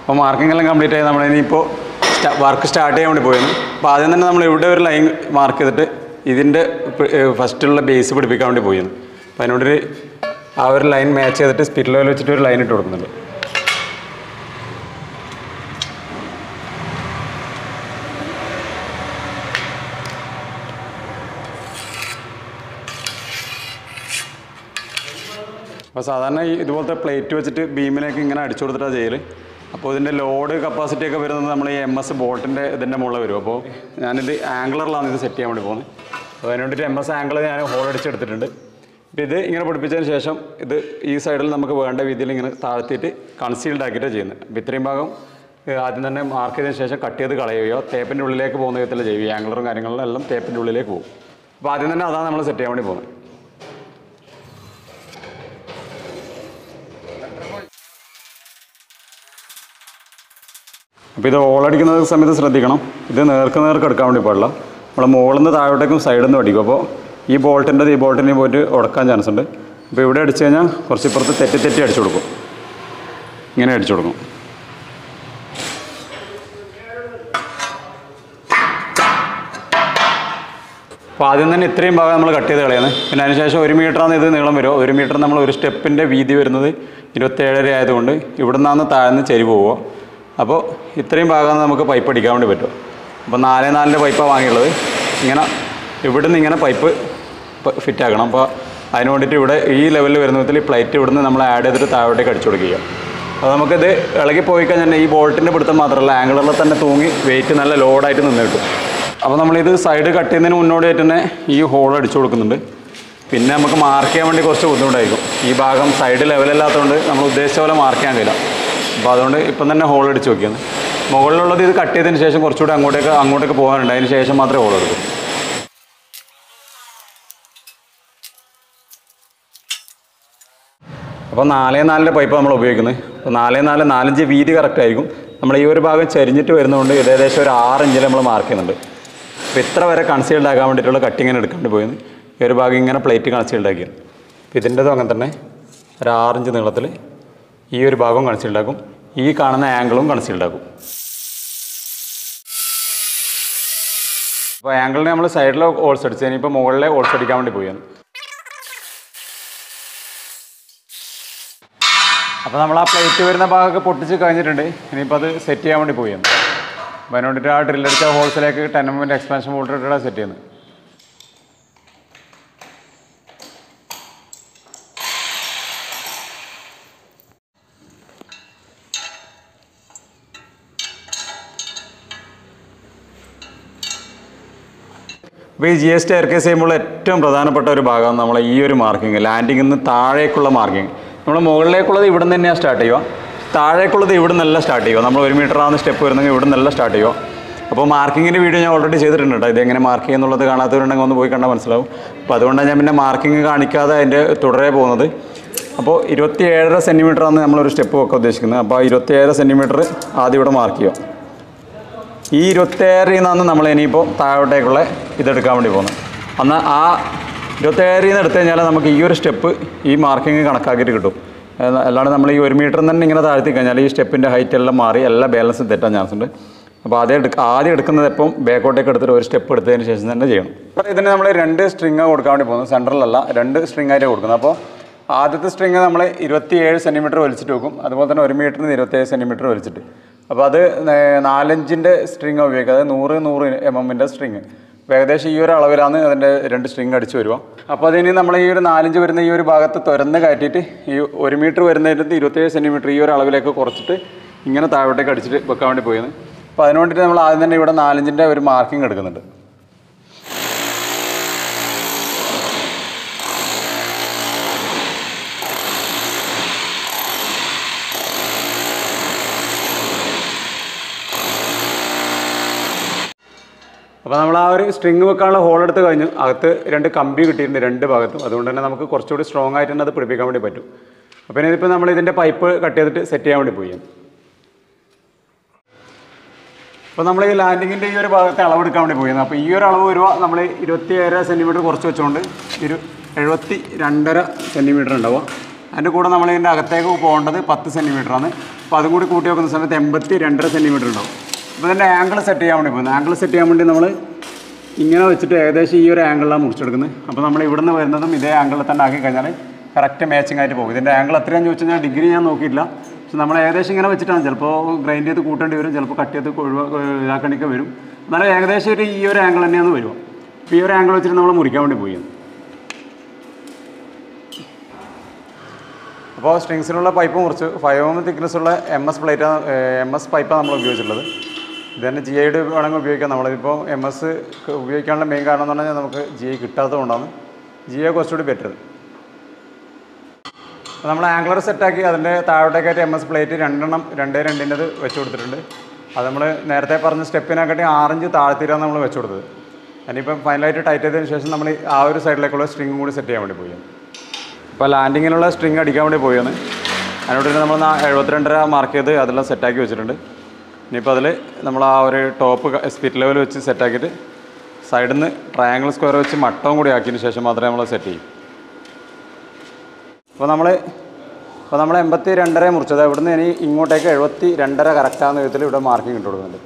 അപ്പോൾ മാർക്കിംഗ് എല്ലാം കംപ്ലീറ്റ് ആയി നമ്മൾ ഇനിയിപ്പോൾ വർക്ക് സ്റ്റാർട്ട് ചെയ്യാൻ വേണ്ടി പോയിരുന്നു അപ്പോൾ ആദ്യം തന്നെ നമ്മൾ ഇവിടെ ഒരു ലൈൻ മാർക്ക് ചെയ്തിട്ട് ഇതിൻ്റെ ഫസ്റ്റുള്ള ബേസ് പിടിപ്പിക്കാൻ വേണ്ടി പോയിരുന്നു അപ്പോൾ അതിനോടൊരു ആ ഒരു ലൈൻ മാച്ച് ചെയ്തിട്ട് സ്പിറ്റ് ലെവൽ വെച്ചിട്ട് ഒരു ലൈൻ ഇട്ട് കൊടുക്കുന്നുണ്ട് അപ്പോൾ സാധാരണ ഈ ഇതുപോലത്തെ പ്ലേറ്റ് വെച്ചിട്ട് ബീമിലേക്ക് ഇങ്ങനെ അടിച്ചു കൊടുത്തിട്ടാണ് ചെയ്യൽ അപ്പോൾ ഇതിൻ്റെ ലോഡ് കപ്പാസിറ്റി ഒക്കെ വരുന്നത് നമ്മൾ ഈ എം എസ് ബോട്ടിൻ്റെ ഇതിൻ്റെ മുകളിൽ വരും അപ്പോൾ ഞാനിത് ആംഗ്ലറിലാണ് ഇത് സെറ്റ് ചെയ്യാൻ വേണ്ടി പോകുന്നത് അപ്പോൾ അതിന് വേണ്ടിയിട്ട് എം എസ് ആംഗിൾ ഞാൻ ഹോൾ അടിച്ചെടുത്തിട്ടുണ്ട് അപ്പോൾ ഇത് ഇങ്ങനെ പിടിപ്പിച്ചതിന് ശേഷം ഇത് ഈ സൈഡിൽ നമുക്ക് വേണ്ട രീതിയിൽ ഇങ്ങനെ താഴ്ത്തിയിട്ട് കൺസീൽഡ് ആക്കിയിട്ട് ചെയ്യുന്നത് അപ്പോൾ ഇത്രയും ഭാഗം ഏഹ്, ആദ്യം തന്നെ മാർക്ക് ചെയ്തതിന് ശേഷം കട്ട് ചെയ്ത് കളയുകയോ തേപ്പിൻ്റെ ഉള്ളിലേക്ക് പോകുന്ന വിധത്തിൽ ചെയ്യും ഈ ആംഗ്ലറും കാര്യങ്ങളും എല്ലാം തേപ്പിൻ്റെ ഉള്ളിലേക്ക് പോകും അപ്പോൾ ആദ്യം തന്നെ അതാണ് നമ്മൾ സെറ്റ് ചെയ്യാൻ വേണ്ടി പോകുന്നത് അപ്പോൾ ഇത് ഓളടിക്കുന്ന സമയത്ത് ശ്രദ്ധിക്കണം ഇത് നേർക്ക് നേർക്ക് എടുക്കാൻ വേണ്ടി പാടില്ല നമ്മൾ മുകളിൽ നിന്ന് താഴോട്ടേക്കും സൈഡിൽ നിന്ന് അടിക്കും അപ്പോൾ ഈ ബോൾട്ടിൻ്റെ ഈ ബോൾട്ടിനെ പോയിട്ട് ഉടക്കാൻ ചാൻസ് ഉണ്ട് അപ്പോൾ ഇവിടെ അടിച്ചു കഴിഞ്ഞാൽ കുറച്ച് ഇപ്പുറത്ത് തെറ്റി തെറ്റി അടിച്ചു കൊടുക്കും ഇങ്ങനെ അടിച്ചു കൊടുക്കും അപ്പോൾ ആദ്യം തന്നെ ഇത്രയും ഭാഗം നമ്മൾ കട്ട് ചെയ്ത് കളയുന്നത് പിന്നെ അതിനുശേഷം ഒരു മീറ്ററാണ് ഇത് നീളം വരുമോ ഒരു മീറ്റർ നമ്മൾ ഒരു സ്റ്റെപ്പിൻ്റെ വീതി വരുന്നത് ഇരുപത്തേഴര ആയതുകൊണ്ട് ഇവിടെ നിന്നാണ് താഴ്ന്ന് ചെരിവ് പോവുക അപ്പോൾ ഇത്രയും ഭാഗം നമുക്ക് പൈപ്പ് അടിക്കാൻ വേണ്ടി പറ്റും അപ്പോൾ നാല് നാലിൻ്റെ പൈപ്പാണ് വാങ്ങിയുള്ളത് ഇങ്ങനെ ഇവിടുന്ന് ഇങ്ങനെ പൈപ്പ് ഫിറ്റ് ആക്കണം അപ്പോൾ അതിന് വേണ്ടിയിട്ട് ഇവിടെ ഈ ലെവലിൽ വരുന്ന വിധത്തിൽ ഈ പ്ലേറ്റ് ഇവിടുന്ന് നമ്മൾ ആഡ് ചെയ്തിട്ട് താഴോട്ടേക്ക് അടിച്ചു കൊടുക്കുക അപ്പോൾ നമുക്കിത് ഇളകി പോയി കഴിഞ്ഞാൽ ഈ ബോൾട്ടിൻ്റെ പിടുത്തം മാത്രമല്ല ആംഗിളിൽ തന്നെ തൂങ്ങി വെയിറ്റ് നല്ല ലോഡായിട്ട് നിന്ന് കിട്ടും അപ്പോൾ നമ്മളിത് സൈഡ് കട്ട് ചെയ്യുന്നതിന് മുന്നോടിയായിട്ട് തന്നെ ഈ ഹോൾ അടിച്ചു കൊടുക്കുന്നുണ്ട് പിന്നെ നമുക്ക് മാർക്ക് ചെയ്യാൻ വേണ്ടി കുറച്ച് ബുദ്ധിമുട്ടായിരിക്കും ഈ ഭാഗം സൈഡ് ലെവലല്ലാത്തതുകൊണ്ട് നമ്മൾ ഉദ്ദേശിച്ച പോലെ മാർക്ക് ചെയ്യാൻ കഴിയില്ല അപ്പോൾ അതുകൊണ്ട് ഇപ്പം തന്നെ ഹോൾ അടിച്ച് നോക്കിയാണ് മുകളിലുള്ളത് ഇത് കട്ട് ചെയ്തതിന് ശേഷം കുറച്ചുകൂടി അങ്ങോട്ടേക്ക് അങ്ങോട്ടേക്ക് പോകാനുണ്ട് അതിന് ശേഷം മാത്രമേ ഹോൾ എടുക്കൂ അപ്പോൾ നാലേ നാലിൻ്റെ പൈപ്പ് നമ്മൾ ഉപയോഗിക്കുന്നത് അപ്പോൾ നാലേ നാല് നാലഞ്ച് വീതി കറക്റ്റ് ആയിരിക്കും നമ്മൾ ഈ ഒരു ഭാഗം ചരിഞ്ഞിട്ട് വരുന്നതുകൊണ്ട് ഇത് ഏകദേശം ഒരു ആറ് ഇഞ്ചിൽ നമ്മൾ മാർക്ക് ചെയ്യുന്നുണ്ട് അപ്പോൾ ഇത്ര വരെ കൺസീൽഡ് ആക്കാൻ വേണ്ടിയിട്ടുള്ള കട്ടിങ്ങിന് എടുക്കാൻ വേണ്ടി പോയത് ഈ ഒരു ഭാഗം ഇങ്ങനെ പ്ലേറ്റ് കൺസീൽഡ് ആക്കിയത് അപ്പോൾ ഇതിൻ്റെതും അങ്ങനെ തന്നെ ഒരു ആറിഞ്ച് നീളത്തിൽ ഈ ഒരു ഭാഗവും കൺസീൽഡ് ആക്കും ഈ കാണുന്ന ആംഗിളും കൺസീൽഡ് ആക്കും അപ്പോൾ ആംഗിളിന് നമ്മൾ സൈഡിൽ ഓൾസ് അടിച്ച് ഇനിയിപ്പോൾ മുകളിലെ ഓൾസ് അടിക്കാൻ വേണ്ടി പോയാണ് അപ്പോൾ നമ്മൾ ആ പ്ലേറ്റ് വരുന്ന ഭാഗമൊക്കെ പൊട്ടിച്ച് കഴിഞ്ഞിട്ടുണ്ട് ഇനിയിപ്പോൾ അത് സെറ്റ് ചെയ്യാൻ വേണ്ടി പോയാണ് അപ്പോൾ അതിന് വേണ്ടിയിട്ട് ആ ഡ്രില്ലടിച്ച ഹോൾസിലേക്ക് ടെൻ എം എമ്മിൻ്റെ എക്സ്പാൻഷൻ മോട്ടർ ഇട്ടിട്ടാണ് സെറ്റ് ചെയ്യുന്നത് ഇപ്പോൾ ഈ ജി എസ് ടി എയർക്കേസ് ചെയ്യുമ്പോൾ ഏറ്റവും പ്രധാനപ്പെട്ട ഒരു ഭാഗം നമ്മൾ ഈ ഒരു മാർക്കിങ് ലാൻഡിങ്ങിൽ നിന്ന് താഴേക്കുള്ള മാർക്കിങ് നമ്മൾ മുകളിലേക്കുള്ളത് ഇവിടെ നിന്ന് തന്നെയാണ് സ്റ്റാർട്ട് ചെയ്യുക താഴേക്കുള്ളത് ഇവിടെ നിന്നല്ല സ്റ്റാർട്ട് ചെയ്യുക നമ്മൾ ഒരു മീറ്റർ ആവുന്ന സ്റ്റെപ്പ് വരുന്നെങ്കിൽ ഇവിടെ നിന്നല്ല സ്റ്റാർട്ട് ചെയ്യുക അപ്പോൾ മാർക്കിങ്ങിൻ്റെ വീഡിയോ ഞാൻ ഓൾറെഡി ചെയ്തിട്ടുണ്ട് കേട്ടോ ഇതെങ്ങനെ മാർക്ക് ചെയ്യുന്നുള്ളത് കാണാത്തവരുണ്ടെങ്കിൽ ഒന്ന് പോയി കണ്ടാൽ മനസ്സിലാവും അപ്പോൾ അതുകൊണ്ടാണ് ഞാൻ പിന്നെ മാർക്കിങ് കാണിക്കാതെ അതിൻ്റെ തുടരെ പോകുന്നത് അപ്പോൾ ഇരുപത്തി ഏഴര സെൻറ്റിമീറ്ററാണ് നമ്മളൊരു സ്റ്റെപ്പ് ഒക്കെ ഉദ്ദേശിക്കുന്നത് അപ്പോൾ ആ ഇരുപത്തി ഏഴര സെൻറ്റിമീറ്റർ ആദ്യം ഇവിടെ മാർക്ക് ചെയ്യുക ഈ ഇരുപത്തേഴിൽ നിന്നാണ് നമ്മൾ ഇനിയിപ്പോൾ താഴോട്ടേക്കുള്ള ഇതെടുക്കാൻ വേണ്ടി പോകുന്നത് അന്ന് ആ ഇരുപത്തേഴിൽ നിന്ന് എടുത്തു കഴിഞ്ഞാൽ നമുക്ക് ഈ ഒരു സ്റ്റെപ്പ് ഈ മാർക്കിങ് കണക്കാക്കിയിട്ട് കിട്ടും ഏഹ് അല്ലാണ്ട് നമ്മൾ ഈ ഒരു മീറ്റർ തന്നെ ഇങ്ങനെ താഴ്ത്തി കഴിഞ്ഞാൽ ഈ സ്റ്റെപ്പിൻ്റെ ഹൈറ്റ് എല്ലാം മാറി എല്ലാ ബാലൻസും തെറ്റാൻ ചാൻസ് ഉണ്ട് അപ്പോൾ ആദ്യം എടുക്ക ആദ്യം എടുക്കുന്നത് ഇപ്പം ബാക്കോട്ടേക്ക് എടുത്തിട്ട് ഒരു സ്റ്റെപ്പ് എടുത്തതിന് ശേഷം തന്നെ ചെയ്യണം അപ്പോൾ ഇതിന് നമ്മൾ രണ്ട് സ്ട്രിങ് കൊടുക്കാൻ വേണ്ടി പോകുന്നത് സെൻട്രലല്ല രണ്ട് സ്ട്രിങ് ആയിട്ട് കൊടുക്കുന്നത് അപ്പോൾ ആദ്യത്തെ സ്ട്രിങ് നമ്മൾ ഇരുപത്തിയേഴ് സെൻറ്റിമീറ്റർ വലിച്ചിട്ട് വെക്കും അതുപോലെ തന്നെ ഒരു മീറ്ററിന് ഇരുപത്തേഴ് സെൻറ്റിമീറ്റർ വലിച്ചിട്ട് അപ്പോൾ അത് നേ- നാലഞ്ചിൻ്റെ സ്ട്രിങ് ഉപയോഗിക്കുക അതായത് നൂറ് നൂറ് എം എമ്മിൻ്റെ സ്ട്രിങ് അപ്പോൾ ഏകദേശം ഈ ഒരു അളവിലാണ് അതിൻ്റെ രണ്ട് സ്ട്രിങ് അടിച്ച് വരുക അപ്പോൾ അതിന് നമ്മൾ ഈ ഒരു നാലഞ്ച് വരുന്ന ഈ ഒരു ഭാഗത്ത് തുരന്ന് കയറ്റിയിട്ട് ഈ ഒരു മീറ്റർ വരുന്നതിൻ്റെ ഇരുപത്തേഴ് സെൻറ്റിമീറ്റർ ഈ ഒരു അളവിലേക്ക് കുറച്ചിട്ട് ഇങ്ങനെ താഴോട്ടേക്ക് അടിച്ചിട്ട് വെക്കാൻ വേണ്ടി പോയത് അപ്പോൾ അതിന് വേണ്ടിയിട്ട് നമ്മൾ ആദ്യം തന്നെ ഇവിടെ നാലഞ്ചിൻ്റെ ഒരു മാർക്കിംഗ് എടുക്കുന്നുണ്ട് അപ്പോൾ നമ്മൾ ആ ഒരു സ്ട്രിങ് വെക്കാനുള്ള ഹോൾ എടുത്ത് കഴിഞ്ഞു അകത്ത് രണ്ട് കമ്പി കിട്ടിയിട്ടുണ്ട് രണ്ട് ഭാഗത്തും അതുകൊണ്ട് തന്നെ നമുക്ക് കുറച്ചുകൂടി സ്ട്രോങ് ആയിട്ട് തന്നെ അത് പിടിപ്പിക്കാൻ വേണ്ടി പറ്റും അപ്പോൾ ഇതിപ്പോൾ നമ്മൾ ഇതിൻ്റെ പൈപ്പ് കട്ട് ചെയ്തിട്ട് സെറ്റ് ചെയ്യാൻ വേണ്ടി പോയി അപ്പോൾ നമ്മൾ ഈ ലാൻഡിങ്ങിൻ്റെ ഈ ഒരു ഭാഗത്തെ അളവെടുക്കാൻ വേണ്ടി പോയിരുന്നു അപ്പോൾ ഈ ഒരു അളവ് വരുക നമ്മൾ ഇരുപത്തി ഏഴര സെൻറ്റിമീറ്റർ കുറച്ച് വെച്ചുകൊണ്ട് ഇരു എഴുപത്തി രണ്ടര സെൻറ്റിമീറ്റർ ഉണ്ടാവുക അതിൻ്റെ കൂടെ നമ്മൾ ഇതിൻ്റെ അകത്തേക്ക് പോകേണ്ടത് പത്ത് സെൻറ്റിമീറ്ററാണ് അപ്പോൾ അതും കൂടി കൂട്ടി വെക്കുന്ന സമയത്ത് എൺപത്തി രണ്ടര സെൻറ്റിമീറ്റർ ഉണ്ടാവും അപ്പോൾ ഇതിൻ്റെ ആംഗിൾ സെറ്റ് ചെയ്യാൻ വേണ്ടി പോകുന്നത് ആംഗിൾ സെറ്റ് ചെയ്യാൻ വേണ്ടി നമ്മൾ ഇങ്ങനെ വെച്ചിട്ട് ഏകദേശം ഈ ഒരു ആംഗിളിലാണ് മുറിച്ചെടുക്കുന്നത് അപ്പോൾ നമ്മൾ ഇവിടുന്ന് വരുന്നതും ഇതേ ആംഗിളിൽ തന്നെ ആക്കി കഴിഞ്ഞാൽ കറക്റ്റ് മാച്ചിങ് ആയിട്ട് പോകും ഇതിൻ്റെ ആംഗിൾ എത്രയാണെന്ന് ചോദിച്ചു കഴിഞ്ഞാൽ ഡിഗ്രി ഞാൻ നോക്കിയിട്ടില്ല പക്ഷെ നമ്മൾ ഏകദേശം ഇങ്ങനെ വെച്ചിട്ടാണ് ചിലപ്പോൾ ഗ്രൈൻഡ് ചെയ്ത് കൂട്ടേണ്ടി വരും ചിലപ്പോൾ കട്ട് ചെയ്ത് ഒഴിവാ ഇതാക്കേണ്ടിയൊക്കെ വരും എന്നാലും ഏകദേശം ഒരു ഈ ഒരു ആംഗിൾ തന്നെയാണ് വരിക അപ്പോൾ ഈ ഒരു ആംഗിൾ വെച്ചിട്ട് നമ്മൾ മുറിക്കാൻ വേണ്ടി പോയി അപ്പോൾ സ്ട്രിങ്സിനുള്ള പൈപ്പ് മുറിച്ച് ഫൈവ് എം തിക്നെസ് ഉള്ള M S plate M S പൈപ്പാണ് നമ്മൾ ഉപയോഗിച്ചിട്ടുള്ളത് ഇത് തന്നെ ജി ഐയുടെ വേണമെങ്കിൽ ഉപയോഗിക്കാം നമ്മളിപ്പോൾ എം എസ് ഉപയോഗിക്കാനുള്ള മെയിൻ കാരണം എന്ന് പറഞ്ഞാൽ നമുക്ക് ജി ഐ കിട്ടാത്തത് കൊണ്ടാണ് ജി ഐ കുറച്ചുകൂടി ബെറ്റർ അപ്പോൾ നമ്മൾ ആംഗ്ലർ സെറ്റാക്കി അതിൻ്റെ താഴോട്ടേക്കായിട്ട് എം എസ് പ്ലേറ്റ് രണ്ടെണ്ണം രണ്ടേ രണ്ടിൻ്റെത് വെച്ച് കൊടുത്തിട്ടുണ്ട് അത് നമ്മൾ നേരത്തെ പറഞ്ഞ സ്റ്റെപ്പിനെക്കാട്ടി ആറഞ്ച് താഴ്ത്തിയിട്ടാണ് നമ്മൾ വെച്ച് കൊടുത്തത് അതിനിപ്പം ഫൈനലായിട്ട് ടൈറ്റ് ചെയ്തതിന് ശേഷം നമ്മൾ ഈ ആ ഒരു സൈഡിലേക്കുള്ള സ്ട്രിങ്ങും കൂടി സെറ്റ് ചെയ്യാൻ വേണ്ടി പോയി ഇപ്പോൾ ലാൻഡിങ്ങിനുള്ള സ്ട്രിങ് അടിക്കാൻ വേണ്ടി പോയാണ് അതിനോട് നമ്മൾ എഴുപത്തിരണ്ടര മാർക്ക് ചെയ്ത് അതെല്ലാം സെറ്റാക്കി വെച്ചിട്ടുണ്ട് ഇനിയിപ്പോൾ അതിൽ നമ്മൾ ആ ഒരു ടോപ്പ് സ്പിറ്റ് ലെവൽ വെച്ച് സെറ്റാക്കിയിട്ട് സൈഡിൽ നിന്ന് ട്രയാങ്കിൾ സ്ക്വയർ വെച്ച് മട്ടവും കൂടി ആക്കിയതിന് ശേഷം മാത്രമേ നമ്മൾ സെറ്റ് ചെയ്യും അപ്പോൾ നമ്മൾ അപ്പോൾ നമ്മൾ എൺപത്തി രണ്ടര മുറിച്ചത് ഇവിടുന്ന് ഇനി ഇങ്ങോട്ടേക്ക് എഴുപത്തി രണ്ടര കറക്റ്റാകുന്ന വിധത്തിൽ ഇവിടെ മാർക്കിംഗ് ഇട്ട് കൊടുക്കുന്നുണ്ട്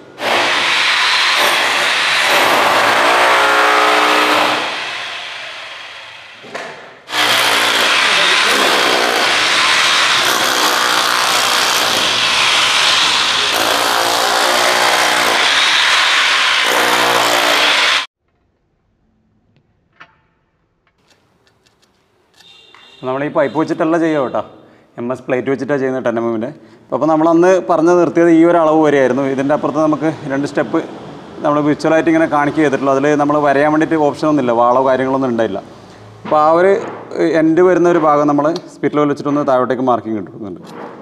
നമ്മൾ ഈ പൈപ്പ് വെച്ചിട്ടല്ല ചെയ്യുക കേട്ടോ എം എസ് പ്ലേറ്റ് വെച്ചിട്ടാണ് ചെയ്യുന്നത് ടെൻ എം എമ്മിൻ്റെ അപ്പോൾ നമ്മൾ അന്ന് പറഞ്ഞ് നിർത്തിയത് ഈ ഒരു അളവ് വരെയായിരുന്നു ഇതിൻ്റെ അപ്പുറത്ത് നമുക്ക് രണ്ട് സ്റ്റെപ്പ് നമ്മൾ വിച്വലായിട്ട് ഇങ്ങനെ കാണിക്കുക ചെയ്തിട്ടുള്ളൂ അതിൽ നമ്മൾ വരയാൻ വേണ്ടിയിട്ട് ഓപ്ഷൻ ഒന്നുമില്ല വാളോ കാര്യങ്ങളൊന്നും ഉണ്ടായില്ല അപ്പോൾ ആ ഒരു എൻഡ് വരുന്ന ഒരു ഭാഗം നമ്മൾ സ്പിറ്റ് ലെവൽ വെച്ചിട്ടൊന്ന് താഴോട്ടേക്ക് മാർക്കിംഗ് കിട്ടുന്നുണ്ട്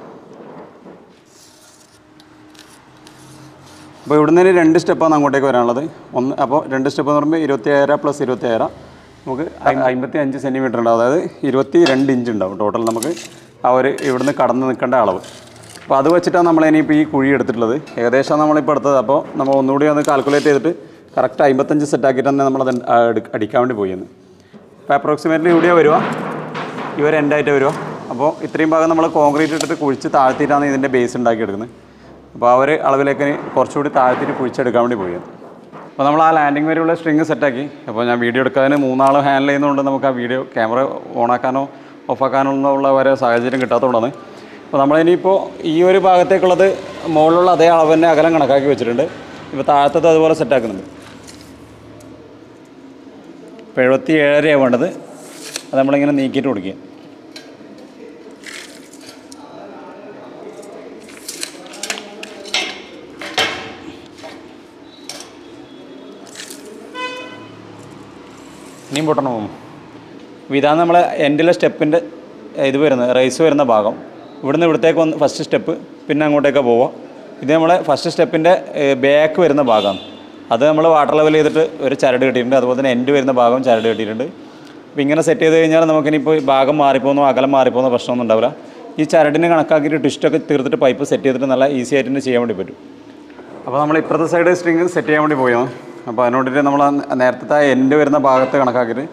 അപ്പോൾ ഇവിടുന്ന് ഇനി രണ്ട് സ്റ്റെപ്പാണ് അങ്ങോട്ടേക്ക് വരാനുള്ളത് ഒന്ന് അപ്പോൾ രണ്ട് സ്റ്റെപ്പ് എന്ന് പറയുമ്പോൾ ഇരുപത്തി ഏഴര പ്ലസ് ഇരുപത്തി ഏഴര നമുക്ക് അമ്പത്തി അഞ്ച് സെൻറ്റിമീറ്റർ ഉണ്ടാവും അതായത് ഇരുപത്തി രണ്ട് ഇഞ്ച് ഉണ്ടാവും ടോട്ടൽ നമുക്ക് ആ ഒരു ഇവിടുന്ന് കടന്ന് നിൽക്കേണ്ട അളവ് അപ്പോൾ അത് വെച്ചിട്ടാണ് നമ്മൾ ഇനിയിപ്പോൾ ഈ കുഴി എടുത്തിട്ടുള്ളത് ഏകദേശം നമ്മളിപ്പോൾ എടുത്തത് അപ്പോൾ നമ്മൾ ഒന്നുകൂടി ഒന്ന് കാൽക്കുലേറ്റ് ചെയ്തിട്ട് കറക്റ്റ് അമ്പത്തഞ്ച് സെറ്റ് ആക്കിയിട്ട് തന്നെ നമ്മളത് അടി- അടിക്കാൻ വേണ്ടി പോയിരുന്നു അപ്പോൾ അപ്രോക്സിമേറ്റ്ലി ഇവിടെയാണ് വരിക ഈ ഒരു എൻഡായിട്ട് വരിക അപ്പോൾ ഇത്രയും ഭാഗം നമ്മൾ കോൺക്രീറ്റ് ഇട്ടിട്ട് കുഴിച്ച് താഴ്ത്തിയിട്ടാണ് ഇതിൻ്റെ ബേസ് ഉണ്ടാക്കിയെടുക്കുന്നത് അപ്പോൾ ആ ഒരു അളവിലേക്ക് ഇനി കുറച്ചുകൂടി താഴ്ത്തിയിട്ട് കുഴിച്ചെടുക്കാൻ വേണ്ടി പോയി അപ്പോൾ നമ്മൾ ആ ലാൻഡിങ് വരെയുള്ള സ്ട്രിങ് സെറ്റാക്കി അപ്പോൾ ഞാൻ വീഡിയോ എടുക്കാനും മൂന്നാൾ ഹാൻഡിൽ ചെയ്യുന്നതുകൊണ്ട് നമുക്ക് ആ വീഡിയോ ക്യാമറ ഓണാക്കാനോ ഓഫാക്കാനോ ഉള്ള വരെ സാഹചര്യം കിട്ടാത്തതുകൊണ്ടാണ് അപ്പോൾ നമ്മളിനിയിപ്പോൾ ഈ ഒരു ഭാഗത്തേക്കുള്ളത് മുകളിലുള്ള അതേ അളവ് തന്നെ അകലം കണക്കാക്കി വെച്ചിട്ടുണ്ട് ഇപ്പോൾ താഴത്തത് അതുപോലെ സെറ്റാക്കുന്നുണ്ട് ഇപ്പോൾ എഴുപത്തി ഏഴരയാണ് വേണ്ടത് അത് നമ്മളിങ്ങനെ നീക്കിയിട്ട് കൊടുക്കുക ഇനിയും പൊട്ടണോ അപ്പോൾ ഇതാണ് നമ്മളെ എൻഡിലെ സ്റ്റെപ്പിൻ്റെ ഇത് വരുന്നത് റൈസ് വരുന്ന ഭാഗം ഇവിടുന്ന് ഇവിടത്തേക്ക് വന്ന് ഫസ്റ്റ് സ്റ്റെപ്പ് പിന്നെ അങ്ങോട്ടേക്ക് പോവുക ഇത് നമ്മളെ ഫസ്റ്റ് സ്റ്റെപ്പിൻ്റെ ബാക്ക് വരുന്ന ഭാഗമാണ് അത് നമ്മൾ വാട്ടർ ലെവൽ ചെയ്തിട്ട് ഒരു ചരട് കെട്ടിയിട്ടുണ്ട് അതുപോലെ തന്നെ എൻഡ് വരുന്ന ഭാഗം ചരട് കെട്ടിയിട്ടുണ്ട് അപ്പോൾ ഇങ്ങനെ സെറ്റ് ചെയ്ത് കഴിഞ്ഞാൽ നമുക്കിനിപ്പോൾ ഈ ഭാഗം മാറിപ്പോകുന്നോ അകലം മാറിപ്പോകുന്നോ പ്രശ്നമൊന്നും ഉണ്ടാവില്ല ഈ ചരടിനെ കണക്കാക്കിയിട്ട് ട്വിസ്റ്റൊക്കെ തീർത്തിട്ട് പൈപ്പ് സെറ്റ് ചെയ്തിട്ട് നല്ല ഈസി ആയിട്ട് തന്നെ ചെയ്യാൻ വേണ്ടി പറ്റും അപ്പോൾ നമ്മൾ ഇപ്പുറത്തെ സൈഡ് സ്ട്രിങ് സെറ്റ് ചെയ്യാൻ വേണ്ടി പോയാണ് അപ്പോൾ അതിനോട്ടിട്ട് നമ്മൾ ആ നേരത്തെ എൻഡ് വരുന്ന ഭാഗത്ത് കണക്കാക്കിയിട്ട്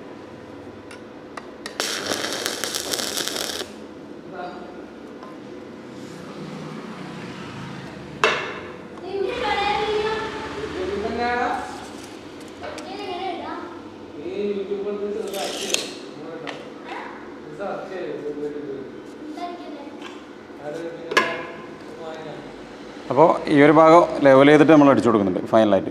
അപ്പോൾ ഈ ഒരു ഭാഗം ലെവൽ ചെയ്തിട്ട് നമ്മൾ അടിച്ചു കൊടുക്കുന്നുണ്ട് ഫൈനലായിട്ട്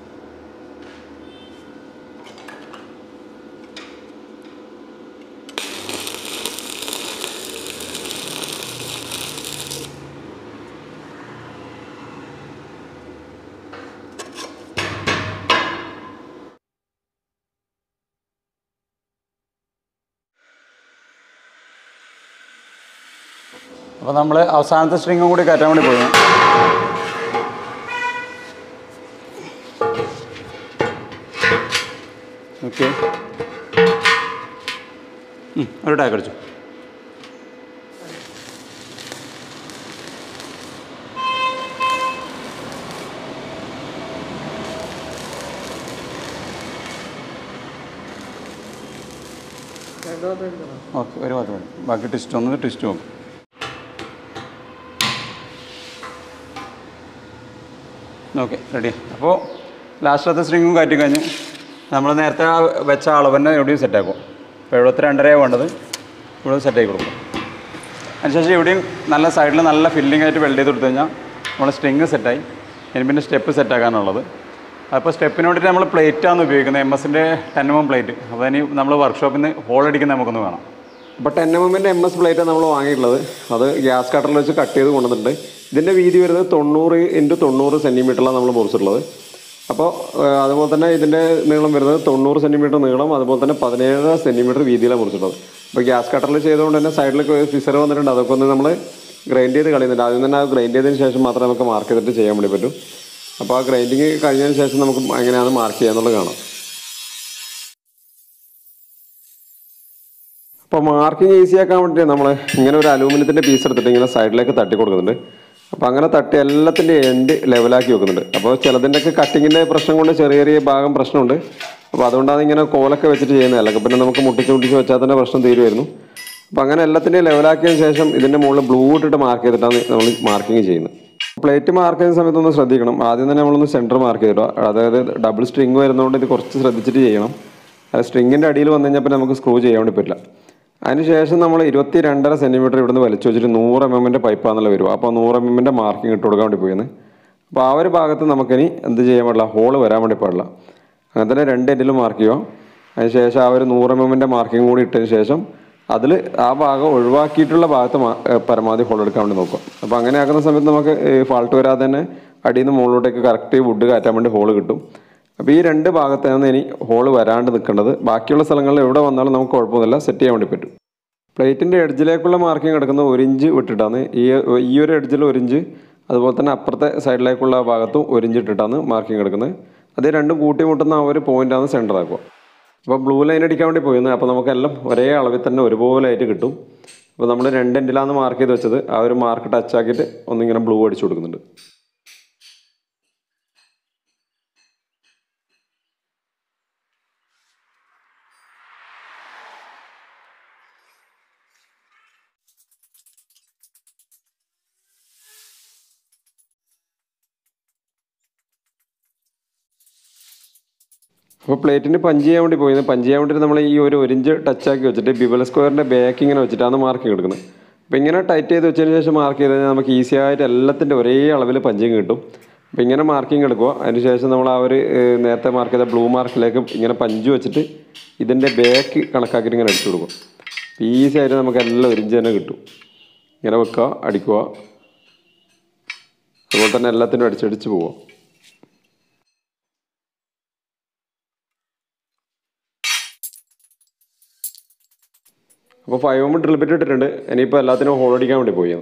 അപ്പോൾ നമ്മൾ അവസാനത്തെ സ്ട്രിങ്ങും കൂടി കയറ്റാൻ വേണ്ടി പോയി ഓക്കെ ഒരു ടാക്ക് അടിച്ചു ഓക്കെ ഒരു ഭാഗത്ത് മതി ബാക്കി ട്വിസ്റ്റ് ഒന്ന് ട്വിസ്റ്റ് നോക്കും ഓക്കെ റെഡി അപ്പോൾ ലാസ്റ്റത്തെ സ്ട്രിങ്ങും കയറ്റി കഴിഞ്ഞ് നമ്മൾ നേരത്തെ ആ വെച്ച അളവ് തന്നെ എവിടെയും സെറ്റാക്കും ഇപ്പോൾ എഴുപത്തി രണ്ടരയാണ് വേണ്ടത് ഇവിടെ സെറ്റാക്കി കൊടുക്കും അതിനുശേഷം ഇവിടെയും നല്ല സൈഡിൽ നല്ല ഫില്ലിംഗ് ആയിട്ട് വെൽഡ് ചെയ്ത് കൊടുത്തു കഴിഞ്ഞാൽ നമ്മൾ സ്ട്രിങ് സെറ്റായി ഇനി പിന്നെ സ്റ്റെപ്പ് സെറ്റാക്കാനുള്ളത് അപ്പോൾ സ്റ്റെപ്പിന് വേണ്ടിയിട്ട് നമ്മൾ പ്ലേറ്റാണ് ഉപയോഗിക്കുന്നത് എം എസിൻ്റെ ടെൻ എം എം പ്ലേറ്റ് അപ്പോൾ ഇനി നമ്മൾ വർക്ക്ഷോപ്പിൽ നിന്ന് ഹോൾ അടിക്കുന്ന നമുക്കൊന്ന് വേണം അപ്പോൾ ടെൻ എം എമ്മിൻ്റെ എം എസ് പ്ലേറ്റ് നമ്മൾ വാങ്ങിയിട്ടുള്ളത് അത് ഗ്യാസ് കട്ടറിൽ വെച്ച് കട്ട് ചെയ്ത് കൊണ്ടുവന്നിട്ടുണ്ട് ഇതിൻ്റെ വീതി വരുന്നത് തൊണ്ണൂറ് ഇൻറ്റു തൊണ്ണൂറ് സെൻറ്റിമീറ്ററിലാണ് നമ്മൾ മുറിച്ചിട്ടുള്ളത് അപ്പോൾ ഏഹ്, അതുപോലെ തന്നെ ഇതിൻ്റെ നീളം വരുന്നത് തൊണ്ണൂറ് സെൻറ്റിമീറ്റർ നീളം അതുപോലെ തന്നെ പതിനേഴ് സെൻറ്റിമീറ്റർ വീതിയിലാണ് മുറിച്ചിട്ടുള്ളത് അപ്പോൾ ഗ്യാസ് കട്ടറിൽ ചെയ്തുകൊണ്ട് തന്നെ സൈഡിലേക്ക് ഫിസർ വന്നിട്ടുണ്ട് അതൊക്കെ ഒന്ന് നമ്മൾ ഗ്രൈൻഡ് ചെയ്ത് കളയുന്നുണ്ട് ആദ്യം തന്നെ ആ ഗ്രൈൻഡ് ചെയ്തതിന് ശേഷം മാത്രമേ നമുക്ക് മാർക്ക് ചെയ്തിട്ട് ചെയ്യാൻ വേണ്ടി പറ്റൂ അപ്പോൾ ആ ഗ്രൈൻഡിങ് കഴിഞ്ഞതിന് ശേഷം നമുക്ക് എങ്ങനെയാണ് മാർക്ക് ചെയ്യാന്നുള്ളത് കാണാം അപ്പോൾ മാർക്കിംഗ് ഈസി ആക്കാൻ വേണ്ടി നമ്മൾ ഇങ്ങനെ ഒരു അലൂമിനിയത്തിൻ്റെ പീസ് എടുത്തിട്ട് ഇങ്ങനെ സൈഡിലേക്ക് തട്ടി കൊടുക്കുന്നുണ്ട് അപ്പോൾ അങ്ങനെ തട്ടി എല്ലാത്തിൻ്റെ എൻഡ് ലെവലാക്കി വെക്കുന്നുണ്ട് അപ്പോൾ ചിലതിൻ്റെയൊക്കെ കട്ടിങ്ങിൻ്റെ പ്രശ്നം കൊണ്ട് ചെറിയ ചെറിയ ഭാഗം പ്രശ്നമുണ്ട് അപ്പോൾ അതുകൊണ്ടാണ് ഇങ്ങനെ കോലൊക്കെ വെച്ചിട്ട് ചെയ്യുന്നത് അല്ലെങ്കിൽ പിന്നെ നമുക്ക് മുട്ടിച്ച് മുട്ടിച്ച് വെച്ചാൽ തന്നെ പ്രശ്നം തീരുമായിരുന്നു അപ്പോൾ അങ്ങനെ എല്ലാത്തിൻ്റെയും ലെവലാക്കിയതിന് ശേഷം ഇതിൻ്റെ മുകളിൽ ബ്ലൂ ഇട്ടിട്ട് മാർക്ക് ചെയ്തിട്ടാണ് നമ്മൾ മാർക്കിങ് ചെയ്യുന്നത് പ്ലേറ്റ് മാർക്ക് ചെയ്യുന്ന സമയത്ത് ഒന്ന് ശ്രദ്ധിക്കണം ആദ്യം തന്നെ നമ്മളൊന്ന് സെൻറ്റർ മാർക്ക് ചെയ്തിടുക അതായത് ഡബിൾ സ്ട്രിങ് വരുന്നതുകൊണ്ട് ഇത് കുറച്ച് ശ്രദ്ധിച്ചിട്ട് ചെയ്യണം സ്ട്രിങ്ങിൻ്റെ അടിയിൽ വന്നു കഴിഞ്ഞാൽ പിന്നെ നമുക്ക് സ്ക്രൂ ചെയ്യാൻ വേണ്ടി പറ്റില്ല അതിനുശേഷം നമ്മൾ ഇരുപത്തി രണ്ടര സെൻറ്റിമീറ്റർ ഇവിടുന്ന് വലിച്ചു വെച്ചിട്ട് നൂറ് എം എമ്മിൻ്റെ പൈപ്പാണെന്നുള്ള വരും അപ്പോൾ നൂറ് എം എമ്മിൻ്റെ മാർക്കിംഗ് ഇട്ട് കൊടുക്കാൻ വേണ്ടി പോയിന്ന് അപ്പോൾ ആ ഒരു ഭാഗത്ത് നമുക്കിനി എന്ത് ചെയ്യാൻ പാടില്ല ഹോള് വരാൻ വേണ്ടി പാടില്ല അങ്ങനെ തന്നെ രണ്ട് എൻഡിലും മാർക്ക് ചെയ്യുക അതിനുശേഷം ആ ഒരു നൂറ് എം എമ്മിൻ്റെ മാർക്കിംഗ് കൂടി ഇട്ടതിന് ശേഷം അതിൽ ആ ഭാഗം ഒഴിവാക്കിയിട്ടുള്ള ഭാഗത്ത് മാ- ഏഹ് പരമാവധി ഹോൾ എടുക്കാൻ വേണ്ടി നോക്കുക അപ്പോൾ അങ്ങനെ ആക്കുന്ന സമയത്ത് നമുക്ക് ഫാൾട്ട് വരാതെ തന്നെ അടിയിൽ നിന്ന് മുകളിലോട്ടേക്ക് കറക്റ്റ് വുഡ് കയറ്റാൻ വേണ്ടി ഹോൾ കിട്ടും അപ്പോൾ ഈ രണ്ട് ഭാഗത്താണ് ഇനി ഹോള് വരാണ്ട് നിൽക്കേണ്ടത് ബാക്കിയുള്ള സ്ഥലങ്ങളിൽ എവിടെ വന്നാലും നമുക്ക് കുഴപ്പമൊന്നുമില്ല സെറ്റ് ചെയ്യാൻ വേണ്ടി പറ്റും പ്ലേറ്റിൻ്റെ എഡ്ജിലേക്കുള്ള മാർക്കിംഗ് കിടക്കുന്നത് ഒരു ഇഞ്ച് വിട്ടിട്ടാണ് ഈ ഈ ഒരു എഡ്ജിൽ ഒരു ഇഞ്ച് അതുപോലെ തന്നെ അപ്പുറത്തെ സൈഡിലേക്കുള്ള ഭാഗത്തും ഒരു ഇഞ്ച് ഇട്ടിട്ടാണ് മാർക്കിംഗ് കിടക്കുന്നത് അത് രണ്ടും കൂട്ടിമുട്ടുന്ന ആ ഒരു പോയിന്റാണ് സെൻറ്റർ ആക്കുക അപ്പോൾ ബ്ലൂ ലൈൻ അടിക്കാൻ വേണ്ടി പോയിരുന്നത് അപ്പോൾ നമുക്കെല്ലാം ഒരേ അളവിൽ തന്നെ ഒരുപോലെ ആയിട്ട് കിട്ടും അപ്പോൾ നമ്മൾ രണ്ട് എൻഡിലാണ് മാർക്ക് ചെയ്ത് വെച്ചത് ആ ഒരു മാർക്ക് ടച്ച് ആക്കിയിട്ട് ഒന്നിങ്ങനെ ബ്ലൂ അടിച്ചു കൊടുക്കുന്നുണ്ട് അപ്പോൾ പ്ലേറ്റിന് പഞ്ച് ചെയ്യാൻ വേണ്ടി പോയത് പഞ്ച് ചെയ്യാൻ വേണ്ടി നമ്മൾ ഈ ഒരു ഒരു ഇഞ്ച് ടച്ച് ആക്കി വെച്ചിട്ട് ബിബൽ സ്ക്വയറിൻ്റെ ബാക്ക് ഇങ്ങനെ വെച്ചിട്ടാണ് മാർക്കിംഗ് എടുക്കുന്നത് അപ്പോൾ ഇങ്ങനെ ടൈറ്റ് ചെയ്ത് വെച്ചതിന് ശേഷം മാർക്ക് ചെയ്ത് കഴിഞ്ഞാൽ നമുക്ക് ഈസി ആയിട്ട് എല്ലാത്തിൻ്റെ ഒരേ അളവിൽ പഞ്ചിങ് കിട്ടും അപ്പോൾ ഇങ്ങനെ മാർക്കിംഗ് എടുക്കുക അതിന് ശേഷം നമ്മൾ ആ ഒരു ഏഹ്, നേരത്തെ മാർക്ക് ചെയ്ത ബ്ലൂ മാർക്കിലേക്ക് ഇങ്ങനെ പഞ്ച് വെച്ചിട്ട് ഇതിൻ്റെ ബാക്ക് കണക്കാക്കിയിട്ട് ഇങ്ങനെ അടിച്ചു കൊടുക്കും ഈസി ആയിട്ട് നമുക്ക് എല്ലാം ഒരു ഇഞ്ച് തന്നെ കിട്ടും ഇങ്ങനെ വെക്കുക അടിക്കുക അതുപോലെ തന്നെ എല്ലാത്തിനും അടിച്ചടിച്ച് പോവുക അപ്പോൾ ഫൈവ് എം ഡ്രിൽ ബിറ്റ് ഇട്ടിട്ടുണ്ട് ഇനിയിപ്പോൾ എല്ലാത്തിനും ഹോൾ അടിക്കാൻ വേണ്ടി പോയി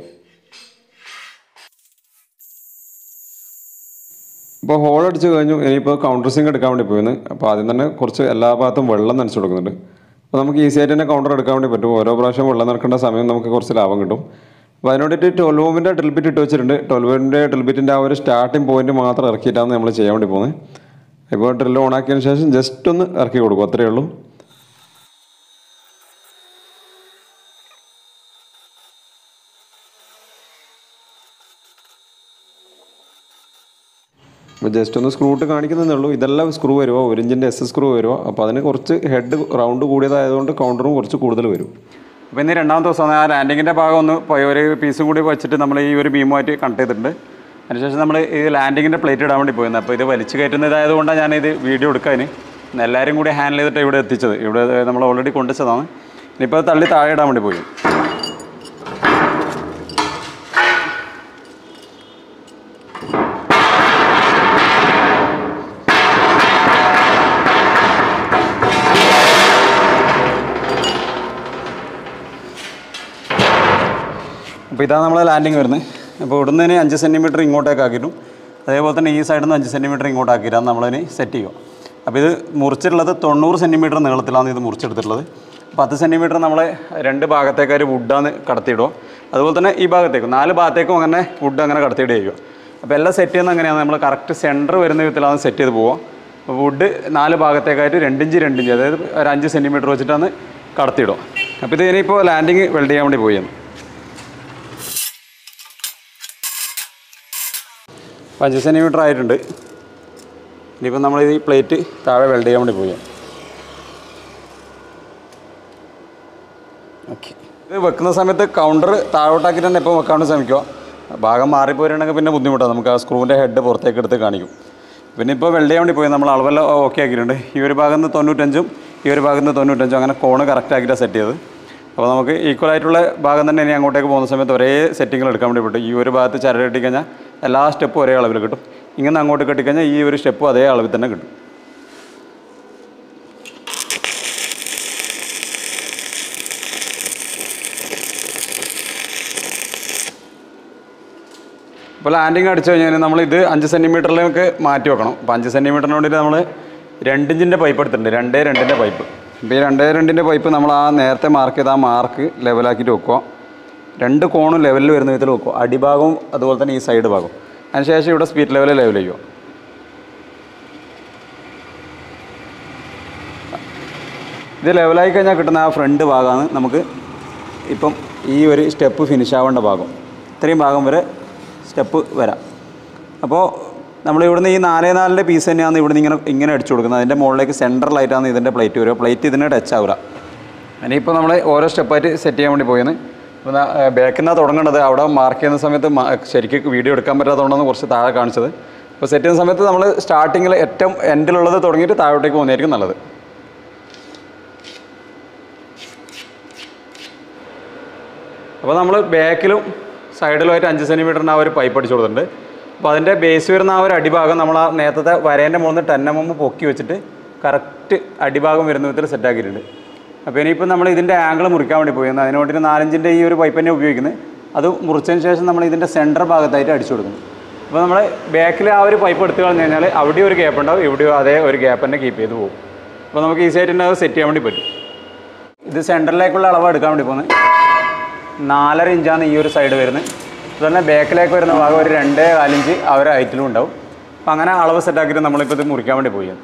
ഇപ്പോൾ ഹോൾ അടിച്ച് കഴിഞ്ഞു ഇനിയിപ്പോൾ കൗണ്ടർ സിങ്ക് എടുക്കാൻ വേണ്ടി പോയിന്ന് അപ്പോൾ ആദ്യം തന്നെ കുറച്ച് എല്ലാ ഭാഗത്തും വെള്ളം നനച്ച് കൊടുക്കുന്നുണ്ട് അപ്പോൾ നമുക്ക് ഈസി ആയിട്ട് തന്നെ കൗണ്ടർ എടുക്കാൻ വേണ്ടി പറ്റും ഓരോ പ്രാവശ്യം വെള്ളം നിറക്കേണ്ട സമയം നമുക്ക് കുറച്ച് ലാഭം കിട്ടും അപ്പോൾ അതിനോട്ടിട്ട് ട്വൽവ് ഓമിൻ്റെ ഡ്രിൽ ബിറ്റ് ഇട്ട് വെച്ചിട്ടുണ്ട് ട്വൽവ് ഓമിൻ്റെ ഡ്രിൽ ബിറ്റിൻ്റെ ആ ഒരു സ്റ്റാർട്ടിംഗ് പോയിന്റ് മാത്രം ഇറക്കിയിട്ടാണ് നമ്മൾ ചെയ്യാൻ വേണ്ടി പോകുന്നത് ഇപ്പോൾ ഡ്രിൽ ഓൺ ആക്കിയതിന് ശേഷം ജസ്റ്റ് ഒന്ന് ഇറക്കി കൊടുക്കും അത്രയേ ഉള്ളൂ അപ്പോൾ ജസ്റ്റ് ഒന്ന് സ്ക്രൂ ഇട്ട് കാണിക്കുന്നതേ ഉള്ളൂ ഇതെല്ലാം സ്ക്രൂ വരുമോ ഒരു ഇഞ്ചിൻ്റെ എസ് സ്ക്രൂ വരുമോ അപ്പോൾ അതിന് കുറച്ച് ഹെഡ് റൗണ്ട് കൂടിയതായതുകൊണ്ട് കൗണ്ടറും കുറച്ച് കൂടുതൽ വരും അപ്പോൾ ഇന്ന് രണ്ടാമത്തെ ദിവസം ആ ലാൻഡിങ്ങിൻ്റെ ഭാഗം ഒന്ന് പോയി ഒരു പീസും കൂടി വെച്ചിട്ട് നമ്മൾ ഈ ഒരു ബീമുമായിട്ട് കണക്ട് ചെയ്തിട്ടുണ്ട് അതിനുശേഷം നമ്മൾ ഈ ലാൻഡിങ്ങിൻ്റെ പ്ലേറ്റ് ഇടാൻ വേണ്ടി പോയിരുന്നു അപ്പോൾ ഇത് വലിച്ചു കയറ്റുന്നതായതുകൊണ്ടാണ് ഞാനിത് വീഡിയോ എടുക്കാൻ എല്ലാവരും കൂടി ഹാൻഡിൽ ചെയ്തിട്ട് ഇവിടെ എത്തിച്ചത് ഇവിടെ നമ്മൾ ഓൾറെഡി കൊണ്ടുവച്ചതാണ് ഇനിയിപ്പോൾ അത് തള്ളി താഴെ ഇടാൻ വേണ്ടി പോയി അപ്പോൾ ഇതാണ് നമ്മളെ ലാൻഡിങ് വരുന്നത് അപ്പോൾ ഇവിടുന്ന് ഇനി അഞ്ച് സെൻറ്റിമീറ്റർ ഇങ്ങോട്ടേക്ക് ആക്കിയിട്ടും അതേപോലെ തന്നെ ഈ സൈഡിൽ നിന്ന് അഞ്ച് സെൻറ്റിമീറ്റർ ഇങ്ങോട്ട് ആക്കിയിട്ടാണ് നമ്മളിനി സെറ്റ് ചെയ്യുക അപ്പോൾ ഇത് മുറിച്ചിട്ടുള്ളത് തൊണ്ണൂറ് സെൻറ്റിമീറ്റർ നീളത്തിലാണ് ഇത് മുറിച്ചെടുത്തിട്ടുള്ളത് പത്ത് സെൻറ്റിമീറ്റർ നമ്മൾ രണ്ട് ഭാഗത്തേക്ക് ഒരു വുഡാണ് കടത്തിയിടുക അതുപോലെ തന്നെ ഈ ഭാഗത്തേക്കും നാല് ഭാഗത്തേക്കും അങ്ങനെ വുഡ് അങ്ങനെ കടത്തിയിടുക ചെയ്യുക അപ്പോൾ എല്ലാം സെറ്റ് ചെയ്യുന്നത് അങ്ങനെയാണ് നമ്മൾ കറക്റ്റ് സെൻറ്റർ വരുന്ന വിധത്തിലാണ് സെറ്റ് ചെയ്ത് പോവുക അപ്പോൾ വുഡ് നാല് ഭാഗത്തേക്കായിട്ട് രണ്ടിഞ്ച് രണ്ടിഞ്ച് അതായത് ഒരു അഞ്ച് സെൻറ്റിമീറ്റർ വെച്ചിട്ടാണ് കടത്തിയിടുക അപ്പോൾ ഇത് ഇനിയിപ്പോൾ ലാൻഡിങ് വെൽഡ് ചെയ്യാൻ വേണ്ടി പോയി അപ്പോൾ അഞ്ച് സെൻറ്റിമീറ്റർ ആയിട്ടുണ്ട് ഇനിയിപ്പോൾ നമ്മൾ ഈ പ്ലേറ്റ് താഴെ വെൽഡ് ചെയ്യാൻ വേണ്ടി പോയി ഓക്കെ ഇത് വെക്കുന്ന സമയത്ത് കൗണ്ടർ താഴോട്ടാക്കിയിട്ട് തന്നെ ഇപ്പോൾ വെക്കാൻ വേണ്ടി ശ്രമിക്കുക ഭാഗം മാറിപ്പോയിട്ടുണ്ടെങ്കിൽ പിന്നെ ബുദ്ധിമുട്ടാണ് നമുക്ക് ആ സ്ക്രൂവിൻ്റെ ഹെഡ് പുറത്തേക്ക് എടുത്ത് കാണിക്കും പിന്നെ ഇപ്പോൾ വെൽഡ് ചെയ്യാൻ വേണ്ടി പോയി നമ്മൾ അളവെല്ലാം ഓക്കെ ആക്കിയിട്ടുണ്ട് ഈ ഒരു ഭാഗത്ത് നിന്ന് തൊണ്ണൂറ്റഞ്ചും ഈ ഒരു ഭാഗത്ത് നിന്ന് തൊണ്ണൂറ്റഞ്ചും അങ്ങനെ കോണ് കറക്റ്റ് ആക്കിയിട്ടാണ് സെറ്റ് ചെയ്തത് അപ്പോൾ നമുക്ക് ഈക്വൽ ആയിട്ടുള്ള ഭാഗം തന്നെ ഇനി അങ്ങോട്ടേക്ക് പോകുന്ന സമയത്ത് ഒരേ സെറ്റിങ്ങൾ എടുക്കാൻ വേണ്ടി പറ്റും ഈ ഒരു ഭാഗത്ത് ചരട് കെട്ടിക്കഴിഞ്ഞാൽ എല്ലാ സ്റ്റെപ്പും ഒരേ അളവിൽ കിട്ടും ഇങ്ങനെ അങ്ങോട്ട് കെട്ടിക്കഴിഞ്ഞാൽ ഈ ഒരു സ്റ്റെപ്പും അതേ അളവിൽ തന്നെ കിട്ടും ഇപ്പോൾ ലാൻഡിങ് അടിച്ചു കഴിഞ്ഞാൽ നമ്മൾ ഇത് അഞ്ച് സെൻറ്റിമീറ്ററിലേക്ക് മാറ്റി വെക്കണം അപ്പോൾ അഞ്ച് സെൻറ്റിമീറ്ററിന് വേണ്ടിയിട്ട് നമ്മൾ രണ്ടിഞ്ചിൻ്റെ പൈപ്പ് എടുത്തിട്ടുണ്ട് രണ്ടേ രണ്ടിൻ്റെ പൈപ്പ് ഇപ്പോൾ ഈ രണ്ടേ രണ്ടിൻ്റെ പൈപ്പ് നമ്മൾ ആ നേരത്തെ മാർക്ക് ചെയ്ത ആ മാർക്ക് ലെവലാക്കിയിട്ട് വെക്കുക രണ്ട് കോണും ലെവലിൽ വരുന്ന വിധത്തിൽ വെക്കുക അടിഭാഗവും അതുപോലെ തന്നെ ഈ സൈഡ് ഭാഗവും അതിനുശേഷം ഇവിടെ സ്പീഡ് ലെവൽ ലെവൽ ചെയ്യുക ഇത് ലെവലായി കഴിഞ്ഞാൽ കിട്ടുന്ന ആ ഫ്രണ്ട് ഭാഗമാണ് നമുക്ക് ഇപ്പം ഈ ഒരു സ്റ്റെപ്പ് ഫിനിഷ് ആവേണ്ട ഭാഗം ഇത്രയും ഭാഗം വരെ സ്റ്റെപ്പ് വരാം അപ്പോൾ നമ്മൾ ഇവിടുന്ന് ഈ നാലേ നാലിൻ്റെ പീസ് തന്നെയാണ് ഇവിടുന്ന് ഇങ്ങനെ ഇങ്ങനെ അടിച്ചു കൊടുക്കുന്നത് അതിൻ്റെ മുകളിലേക്ക് സെൻട്രലായിട്ടാണ് ഇതിൻ്റെ പ്ലേറ്റ് വരിക പ്ലേറ്റ് ഇതിന് ടച്ച് ആവുക ഇനിയിപ്പോൾ നമ്മൾ ഓരോ സ്റ്റെപ്പായിട്ട് സെറ്റ് ചെയ്യാൻ വേണ്ടി പോയെന്ന് ഇപ്പോൾ ബാക്കിൽ നിന്നാണ് തുടങ്ങേണ്ടത് അവിടെ മാർക്ക് ചെയ്യുന്ന സമയത്ത് മ- ശരിക്കും വീഡിയോ എടുക്കാൻ പറ്റാത്തതുകൊണ്ടാണ് കുറച്ച് താഴെ കാണിച്ചത് അപ്പോൾ സെറ്റ് ചെയ്യുന്ന സമയത്ത് നമ്മൾ സ്റ്റാർട്ടിങ്ങിൽ ഏറ്റവും എൻഡിലുള്ളത് തുടങ്ങിയിട്ട് താഴോട്ടേക്ക് പോകുന്നതായിരിക്കും നല്ലത് അപ്പോൾ നമ്മൾ ബാക്കിലും സൈഡിലുമായിട്ട് അഞ്ച് സെൻറ്റിമീറ്ററിന് ആ ഒരു പൈപ്പ് അടിച്ചു കൊടുത്തിട്ടുണ്ട് അപ്പോൾ അതിൻ്റെ ബേസ് വരുന്ന ആ ഒരു അടിഭാഗം നമ്മൾ ആ നേരത്തെ വരേൻ്റെ മുകളിൽ ടെൻ എം എം പൊക്കി വെച്ചിട്ട് കറക്റ്റ് അടിഭാഗം വരുന്ന വിധത്തിൽ സെറ്റാക്കിയിട്ടുണ്ട് അപ്പോൾ ഇനിയിപ്പോൾ നമ്മൾ ഇതിൻ്റെ ആംഗിൾ മുറിക്കാൻ വേണ്ടി പോയി അതിന് വേണ്ടി നാലഞ്ചിൻ്റെ ഈ ഒരു പൈപ്പ് തന്നെ ഉപയോഗിക്കുന്നത് അത് മുറിച്ചതിന് ശേഷം നമ്മൾ ഇതിൻ്റെ സെൻറ്റർ ഭാഗത്തായിട്ട് അടിച്ചു കൊടുക്കുന്നു അപ്പോൾ നമ്മൾ ബാക്കിൽ ആ ഒരു പൈപ്പ് എടുത്തു കളഞ്ഞു കഴിഞ്ഞാൽ അവിടെ ഒരു ഗ്യാപ്പ് ഉണ്ടാവും ഇവിടെയോ അതേ ഒരു ഗ്യാപ്പ് തന്നെ കീപ്പ് ചെയ്ത് പോകും അപ്പോൾ നമുക്ക് ഈസി ആയിട്ട് തന്നെ അത് സെറ്റ് ചെയ്യാൻ വേണ്ടി പറ്റും ഇത് സെൻറ്ററിലേക്കുള്ള അളവ് എടുക്കാൻ വേണ്ടി പോകുന്നത് നാലര ഇഞ്ചാണ് ഈ ഒരു സൈഡ് വരുന്നത് അതുപോലെ ബാക്കിലേക്ക് വരുന്ന ഭാഗം ഒരു രണ്ടേ കാലിഞ്ച് ആ ഒരു ഹൈറ്റിലും ഉണ്ടാവും അപ്പം അങ്ങനെ അളവ് സെറ്റാക്കിയിട്ട് നമ്മളിപ്പോൾ ഇത് മുറിക്കാൻ വേണ്ടി പോയി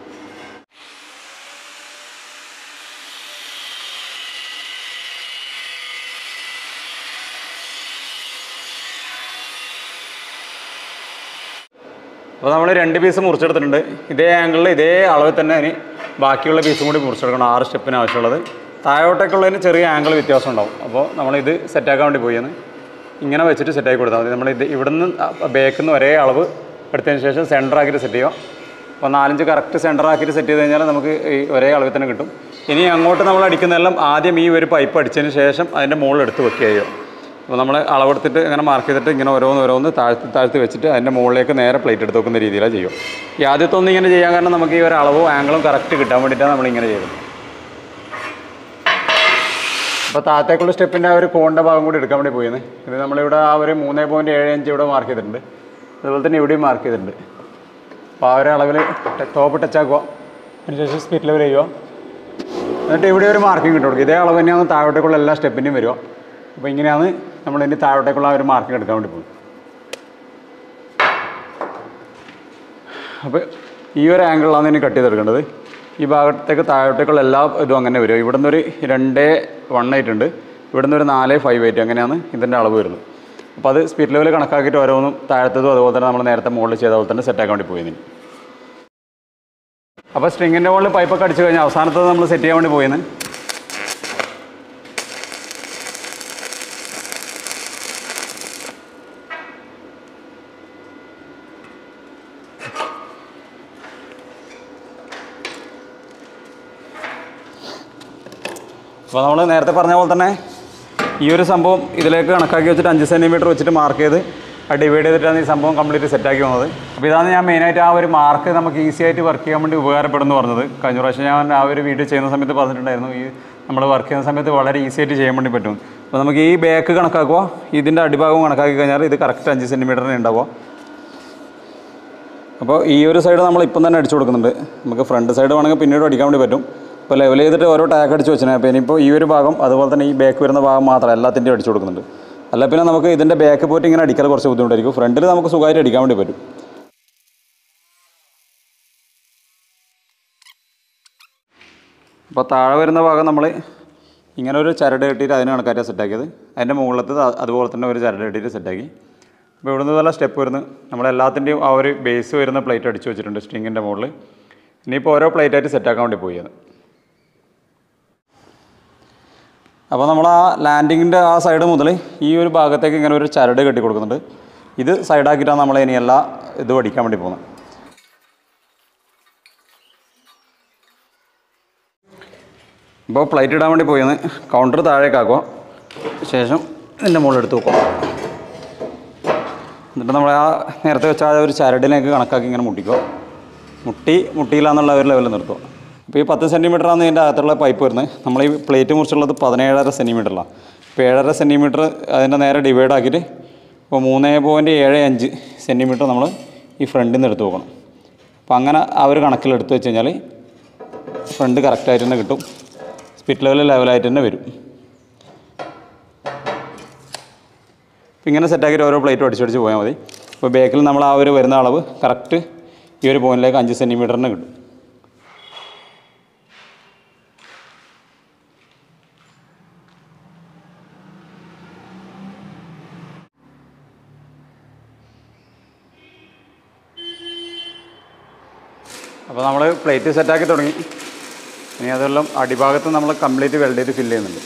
അപ്പോൾ നമ്മൾ രണ്ട് പീസ് മുറിച്ചെടുത്തിട്ടുണ്ട് ഇതേ ആംഗിളിൽ ഇതേ അളവിൽ തന്നെ ഇനി ബാക്കിയുള്ള പീസും കൂടി മുറിച്ചെടുക്കണം ആറ് സ്റ്റെപ്പിന് ആവശ്യമുള്ളത് താഴോട്ടേക്കുള്ളതിന് ചെറിയ ആംഗിൾ വ്യത്യാസം ഉണ്ടാവും അപ്പോൾ നമ്മളിത് സെറ്റാക്കാൻ വേണ്ടി പോയെന്ന് ഇങ്ങനെ വെച്ചിട്ട് സെറ്റാക്കി കൊടുത്താൽ മതി നമ്മൾ ഇത് ഇവിടുന്ന് ബേക്കിൽ നിന്ന് ഒരേ അളവ് എടുത്തതിന് ശേഷം സെൻറ്റർ ആക്കിയിട്ട് സെറ്റ് ചെയ്യുക അപ്പോൾ നാലഞ്ച് കറക്റ്റ് സെൻറ്റർ ആക്കിയിട്ട് സെറ്റ് ചെയ്ത് കഴിഞ്ഞാൽ നമുക്ക് ഈ ഒരേ അളവിൽ തന്നെ കിട്ടും ഇനി അങ്ങോട്ട് നമ്മൾ അടിക്കുന്നതെല്ലാം ആദ്യം ഈ ഒരു പൈപ്പ് അടിച്ചതിന് ശേഷം അതിൻ്റെ മുകളിൽ എടുത്ത് വെക്കുക ചെയ്യുക അപ്പോൾ നമ്മൾ അളവെടുത്തിട്ട് ഇങ്ങനെ മാർക്ക് ചെയ്തിട്ട് ഇങ്ങനെ ഓരോന്ന് ഓരോന്ന് താഴ്ത്തി താഴ്ത്തി വെച്ചിട്ട് അതിൻ്റെ മുകളിലേക്ക് നേരെ പ്ലേറ്റ് എടുത്ത് വെക്കുന്ന രീതിയിലാണ് ചെയ്യും ഈ ആദ്യത്തെ ഒന്നും ഇങ്ങനെ ചെയ്യാൻ കാരണം നമുക്ക് ഈ ഒരു അളവും ആംഗിളും കറക്റ്റ് കിട്ടാൻ വേണ്ടിയിട്ടാണ് നമ്മൾ ഇങ്ങനെ ചെയ്തത് അപ്പോൾ താഴത്തേക്കുള്ള സ്റ്റെപ്പിൻ്റെ ആ ഒരു കോണിൻ്റെ ഭാഗം കൂടി എടുക്കാൻ വേണ്ടി പോയിരുന്നു ഇത് നമ്മളിവിടെ ആ ഒരു മൂന്ന് പോയിൻറ്റ് ഏഴ് അഞ്ച് ഇവിടെ മാർക്ക് ചെയ്തിട്ടുണ്ട് അതുപോലെ തന്നെ ഇവിടെയും മാർക്ക് ചെയ്തിട്ടുണ്ട് അപ്പോൾ ആ ഒരു അളവിൽ ടോപ്പ് ടച്ച് ആക്കുക അതിനുശേഷം സ്പീഡ് ലെവൽ ചെയ്യുക എന്നിട്ട് ഇവിടെ ഒരു മാർക്കിംഗ് ഇട്ട് കൊടുക്കും ഇതേ അളവ് തന്നെയാണ് താഴോട്ടേക്കുള്ള എല്ലാ സ്റ്റെപ്പിൻ്റെയും വരിക അപ്പോൾ ഇങ്ങനെയാണ് നമ്മൾ ഇനി താഴോട്ടേക്കുള്ള ആ ഒരു മാർക്കിംഗ് എടുക്കാൻ വേണ്ടി പോകുന്നത് അപ്പോൾ ഈ ഒരു ആംഗിളിലാണ് ഇനി കട്ട് ചെയ്തെടുക്കേണ്ടത് ഈ ഭാഗത്തേക്ക് താഴോട്ടേക്കുള്ള എല്ലാ ഇതും അങ്ങനെ വരും ഇവിടെ നിന്നൊരു രണ്ടേ വൺ ആയിട്ടുണ്ട് ഇവിടെ നിന്ന് ഒരു നാല് ഫൈവ് എയ്റ്റ് അങ്ങനെയാണ് ഇതിൻ്റെ അളവ് വരുന്നത് അപ്പോൾ അത് സ്പീഡ് ലെവൽ കണക്കാക്കിയിട്ട് ഓരോന്നും താഴത്തതും അതുപോലെ തന്നെ നമ്മൾ നേരത്തെ മുകളിൽ ചെയ്ത പോലെ തന്നെ സെറ്റാക്കാൻ വേണ്ടി പോയി അപ്പോൾ സ്ട്രിങ്ങിൻ്റെ മുകളിൽ പൈപ്പൊക്കെ അടിച്ചു കഴിഞ്ഞാൽ അവസാനത്തത് നമ്മൾ സെറ്റ് ചെയ്യാൻ വേണ്ടി പോയിന്ന് അപ്പോൾ നമ്മൾ നേരത്തെ പറഞ്ഞ പോലെ തന്നെ ഈ ഒരു സംഭവം ഇതിലേക്ക് കണക്കാക്കി വെച്ചിട്ട് അഞ്ച് സെൻറ്റിമീറ്റർ വെച്ചിട്ട് മാർക്ക് ചെയ്ത് ആ ഡിവൈഡ് ചെയ്തിട്ടാണ് ഈ സംഭവം കംപ്ലീറ്റ് സെറ്റാക്കി വന്നത് അപ്പോൾ ഇതാണ് ഞാൻ മെയിനായിട്ട് ആ ഒരു മാർക്ക് നമുക്ക് ഈസി ആയിട്ട് വർക്ക് ചെയ്യാൻ വേണ്ടി ഉപകാരപ്പെടുന്നു പറഞ്ഞത് കഴിഞ്ഞ പ്രാവശ്യം ഞാൻ ആ ഒരു വീഡിയോ ചെയ്യുന്ന സമയത്ത് പറഞ്ഞിട്ടുണ്ടായിരുന്നു ഈ നമ്മൾ വർക്ക് ചെയ്യുന്ന സമയത്ത് വളരെ ഈസി ആയിട്ട് ചെയ്യാൻ വേണ്ടി പറ്റും അപ്പോൾ നമുക്ക് ഈ ബാക്ക് കണക്കാക്കുക ഇതിൻ്റെ അടിഭാഗം കണക്കാക്കി കഴിഞ്ഞാൽ ഇത് കറക്റ്റ് അഞ്ച് സെൻറ്റിമീറ്ററിന് ഉണ്ടാവുക അപ്പോൾ ഈ ഒരു സൈഡ് നമ്മൾ ഇപ്പം തന്നെ അടിച്ചു കൊടുക്കുന്നുണ്ട് നമുക്ക് ഫ്രണ്ട് സൈഡ് വേണമെങ്കിൽ പിന്നീട് അടിക്കാൻ വേണ്ടി പറ്റും ഇപ്പോൾ ലെവൽ ചെയ്തിട്ട് ഓരോ ടാഗ് അടിച്ച് വെച്ചാൽ അപ്പോൾ ഇനിയിപ്പോൾ ഈ ഒരു ഭാഗം അതുപോലെ തന്നെ ഈ ബാക്ക് വരുന്ന ഭാഗം മാത്രം എല്ലാത്തിൻ്റെയും അടിച്ചു കൊടുക്കുന്നുണ്ട് അല്ല പിന്നെ നമുക്ക് ഇതിൻ്റെ ബാക്ക് പോയിട്ട് ഇങ്ങനെ അടിക്കൽ കുറച്ച് ബുദ്ധിമുട്ടായിരിക്കും ഫ്രണ്ടിൽ നമുക്ക് സുഖമായിട്ട് അടിക്കാൻ വേണ്ടി പറ്റും അപ്പോൾ താഴെ വരുന്ന ഭാഗം നമ്മൾ ഇങ്ങനെ ഒരു ചരട് കെട്ടിയിട്ട് അതിന് കണക്കാറ്റാണ് സെറ്റാക്കിയത് അതിൻ്റെ മുകളിലത്തെ അതുപോലെ തന്നെ ഒരു ചരട് കെട്ടിയിട്ട് സെറ്റാക്കി അപ്പോൾ ഇവിടുന്ന് നല്ല സ്റ്റെപ്പ് വരുന്നു നമ്മളെല്ലാത്തിൻ്റെയും ആ ഒരു ബേസ് വരുന്ന പ്ലേറ്റ് അടിച്ചു വെച്ചിട്ടുണ്ട് സ്ട്രിങ്ങിൻ്റെ മുകളിൽ ഇനിയിപ്പോൾ ഓരോ പ്ലേറ്റായിട്ട് സെറ്റാക്കാൻ വേണ്ടി പോയി അത് അപ്പോൾ നമ്മൾ ആ ലാൻഡിങ്ങിൻ്റെ ആ സൈഡ് മുതൽ ഈ ഒരു ഭാഗത്തേക്ക് ഇങ്ങനെ ഒരു ചരട് കെട്ടി കൊടുക്കുന്നുണ്ട് ഇത് സൈഡാക്കിയിട്ടാണ് നമ്മൾ ഇനി എല്ലാ ഇത് പഠിക്കാൻ വേണ്ടി പോകുന്നത് ഇപ്പോൾ പ്ലേറ്റ് ഇടാൻ വേണ്ടി പോയിന്ന് കൗണ്ടർ താഴേക്കാക്കുക ശേഷം ഇതിൻ്റെ മുകളിൽ എടുത്ത് വെക്കുക എന്നിട്ട് നമ്മൾ ആ നേരത്തെ വെച്ച ആ ഒരു ചരടിലേക്ക് കണക്കാക്കി ഇങ്ങനെ മുട്ടിക്കുക മുട്ടി മുട്ടിയില്ല എന്നുള്ള ഒരു ലെവലിൽ നിർത്തുക അപ്പോൾ ഈ പത്ത് സെൻറ്റിമീറ്ററാണ് ഇതിൻ്റെ അകത്തുള്ള പൈപ്പ് വരുന്നത് നമ്മൾ ഈ പ്ലേറ്റ് മുറിച്ചുള്ളത് പതിനേഴര സെൻറ്റിമീറ്ററിലാണ് ഇപ്പോൾ ഏഴര സെൻറ്റിമീറ്റർ അതിൻ്റെ നേരെ ഡിവൈഡ് ആക്കിയിട്ട് ഇപ്പോൾ മൂന്ന് പോയിൻറ്റ് ഏഴ് അഞ്ച് സെൻറ്റിമീറ്റർ നമ്മൾ ഈ ഫ്രണ്ടിൽ നിന്ന് എടുത്ത് നോക്കണം അപ്പോൾ അങ്ങനെ ആ ഒരു കണക്കിൽ എടുത്ത് വെച്ച് കഴിഞ്ഞാൽ ഫ്രണ്ട് കറക്റ്റായിട്ട് തന്നെ കിട്ടും സ്പിറ്റ് ലെവൽ ലെവലായിട്ട് തന്നെ വരും അപ്പോൾ ഇങ്ങനെ സെറ്റാക്കിയിട്ട് ഓരോ പ്ലേറ്റും അടിച്ചടിച്ച് പോയാൽ മതി അപ്പോൾ ബേക്കിൽ നമ്മൾ ആ ഒരു വരുന്ന അളവ് കറക്റ്റ് ഈ ഒരു പോയിന്റിലേക്ക് അഞ്ച് സെൻറ്റിമീറ്ററിന് കിട്ടും അപ്പോൾ നമ്മൾ പ്ലേറ്റ് സെറ്റാക്കി തുടങ്ങി ഇനി അതെല്ലാം അടിഭാഗത്ത് നമ്മൾ കംപ്ലീറ്റ് വെൽഡ് ചെയ്ത് ഫില്ല് ചെയ്യുന്നുണ്ട്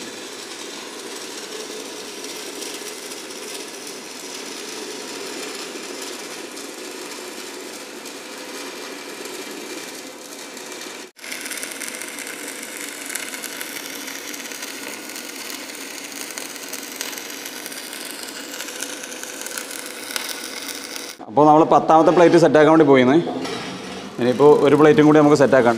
അപ്പോൾ നമ്മൾ പത്താമത്തെ പ്ലേറ്റ് സെറ്റാക്കാൻ വേണ്ടി പോയിന്ന് ഇനിയിപ്പോൾ ഒരു പ്ലേറ്റും കൂടി നമുക്ക് സെറ്റാക്കാൻ